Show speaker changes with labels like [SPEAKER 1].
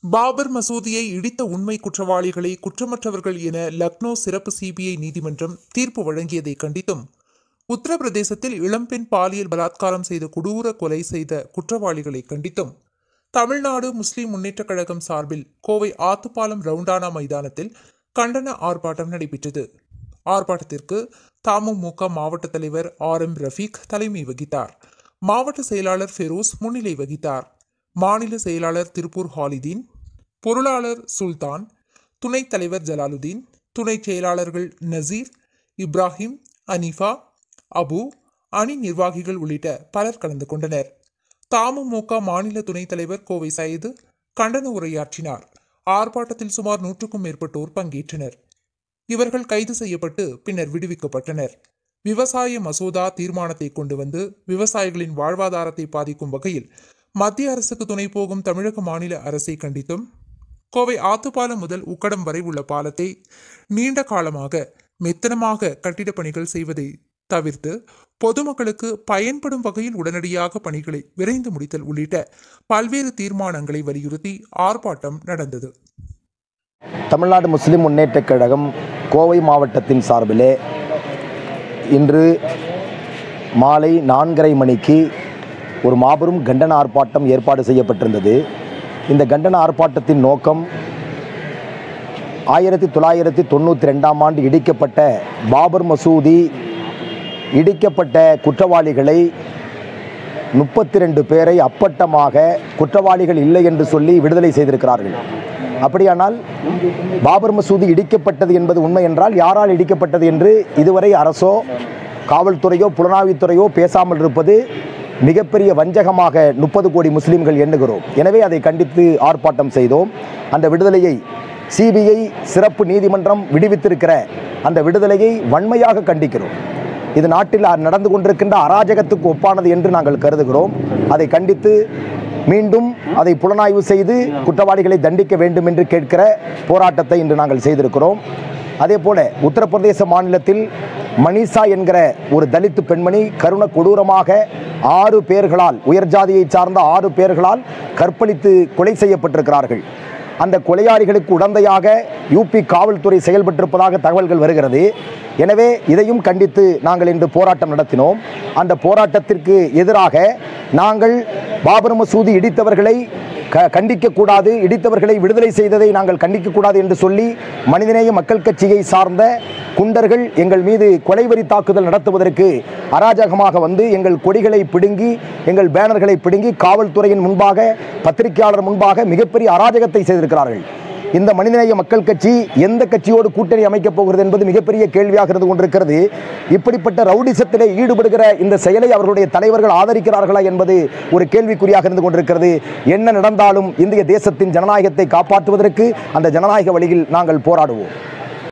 [SPEAKER 1] பாபர் மசூதியை இடித்த உண்மை குற்றவாளிகளை குற்றமற்றவர்கள் என லக்னோ சிறப்பு சிபிஐ நீதிமன்றம் தீர்ப்பு வழங்கியதை கண்டித்தும் உத்தரப்பிரதேசத்தில் இளம்பெண் பாலியல் பலாத்காரம் செய்த கொடூர கொலை செய்த குற்றவாளிகளை கண்டித்தும் தமிழ்நாடு முஸ்லிம் முன்னேற்றக் கழகம் சார்பில் கோவை ஆத்துப்பாலம் ரவுண்டானா மைதானத்தில் கண்டன ஆர்ப்பாட்டம் நடைபெற்றது ஆர்ப்பாட்டத்திற்கு தமுமுக மாவட்ட தலைவர் ஆர் எம் ரஃபீக் தலைமை வகித்தார் மாவட்ட செயலாளர் ஃபெரோஸ் முன்னிலை வகித்தார் மாநில செயலாளர் திருப்பூர் ஹாலிதீன் பொருளாளர் சுல்தான் துணைத் தலைவர் ஜலாலுதீன் துணைச் செயலாளர்கள் நசீர் இப்ராஹிம் அனிஃபா அபு அணி நிர்வாகிகள் உள்ளிட்ட பலர் கலந்து கொண்டனர் தமுமுக மாநில துணைத் தலைவர் கோவை சயீது கண்டன உரையாற்றினார் ஆர்ப்பாட்டத்தில் சுமார் நூற்றுக்கும் மேற்பட்டோர் பங்கேற்றனர் இவர்கள் கைது செய்யப்பட்டு பின்னர் விடுவிக்கப்பட்டனர் விவசாய மசோதா தீர்மானத்தை கொண்டு வந்து விவசாயிகளின் வாழ்வாதாரத்தை பாதிக்கும் வகையில் மத்திய அரசுக்கு துணை போகும் தமிழக மாநில அரசை கண்டித்தும் கோவை ஆத்துப்பாலம் முதல் உக்கடம் வரை உள்ள பாலத்தை நீண்ட காலமாக மெத்தனமாக கட்டிடப் பணிகள் செய்வதை தவிர்த்து பொதுமக்களுக்கு பயன்படும் வகையில் உடனடியாக பணிகளை விரைந்து முடித்தல் உள்ளிட்ட பல்வேறு தீர்மானங்களை வலியுறுத்தி ஆர்ப்பாட்டம் நடந்தது
[SPEAKER 2] தமிழ்நாடு முஸ்லிம் முன்னேற்றக் கழகம் கோவை மாவட்டத்தின் சார்பிலே இன்று மாலை நான்கரை மணிக்கு ஒரு மாபெரும் கண்டன ஆர்ப்பாட்டம் ஏற்பாடு செய்யப்பட்டிருந்தது இந்த கண்டன ஆர்ப்பாட்டத்தின் நோக்கம் ஆயிரத்தி தொள்ளாயிரத்தி தொண்ணூற்றி ரெண்டாம் ஆண்டு இடிக்கப்பட்ட பாபர் மசூதி இடிக்கப்பட்ட குற்றவாளிகளை முப்பத்தி ரெண்டு பேரை அப்பட்டமாக குற்றவாளிகள் இல்லை என்று சொல்லி விடுதலை செய்திருக்கிறார்கள் அப்படியானால் பாபர் மசூதி இடிக்கப்பட்டது என்பது உண்மை என்றால் யாரால் இடிக்கப்பட்டது என்று இதுவரை அரசோ காவல்துறையோ புலனாய்வுத்துறையோ பேசாமல் இருப்பது மிகப்பெரிய வஞ்சகமாக முப்பது கோடி முஸ்லிம்கள் எண்ணுகிறோம் எனவே அதை கண்டித்து ஆர்ப்பாட்டம் செய்தோம் அந்த விடுதலையை சிபிஐ சிறப்பு நீதிமன்றம் விடுவித்திருக்கிற அந்த விடுதலையை வன்மையாக கண்டிக்கிறோம் இது நாட்டில் நடந்து கொண்டிருக்கின்ற அராஜகத்துக்கு ஒப்பானது என்று நாங்கள் கருதுகிறோம் அதை கண்டித்து மீண்டும் அதை புலனாய்வு செய்து குற்றவாளிகளை தண்டிக்க வேண்டும் என்று கேட்கிற போராட்டத்தை இன்று நாங்கள் செய்திருக்கிறோம் அதே போல உத்தரப்பிரதேச மாநிலத்தில் மணிஷா என்கிற ஒரு தலித்து பெண்மணி கருண கொடூரமாக ஆறு பேர்களால் உயர் ஜாதியை சார்ந்த ஆறு பேர்களால் கற்பழித்து கொலை செய்யப்பட்டிருக்கிறார்கள் அந்த கொலையாளிகளுக்கு உடந்தையாக யூபி காவல்துறை செயல்பட்டிருப்பதாக தகவல்கள் வருகிறது எனவே இதையும் கண்டித்து நாங்கள் இன்று போராட்டம் நடத்தினோம் அந்த போராட்டத்திற்கு எதிராக நாங்கள் பாபர் மசூதி இடித்தவர்களை க கண்டிக்கக்கூடாது இடித்தவர்களை விடுதலை செய்ததை நாங்கள் கண்டிக்கக்கூடாது என்று சொல்லி மனிதநேய மக்கள் கட்சியை சார்ந்த குண்டர்கள் எங்கள் மீது கொலைவரி தாக்குதல் நடத்துவதற்கு அராஜகமாக வந்து எங்கள் கொடிகளை பிடுங்கி எங்கள் பேனர்களை பிடுங்கி காவல்துறையின் முன்பாக பத்திரிகையாளர் முன்பாக மிகப்பெரிய அராஜகத்தை செய்திருக்கிறார்கள் இந்த மனிதநேய மக்கள் கட்சி எந்த கட்சியோடு கூட்டணி அமைக்கப் போகிறது என்பது மிகப்பெரிய கேள்வியாக இருந்து கொண்டிருக்கிறது இப்படிப்பட்ட ரவுடிசத்திலே ஈடுபடுகிற இந்த செயலை அவர்களுடைய தலைவர்கள் ஆதரிக்கிறார்களா என்பது ஒரு கேள்விக்குறியாக இருந்து கொண்டிருக்கிறது என்ன நடந்தாலும் இந்திய தேசத்தின் ஜனநாயகத்தை காப்பாற்றுவதற்கு அந்த ஜனநாயக வழியில் நாங்கள் போராடுவோம்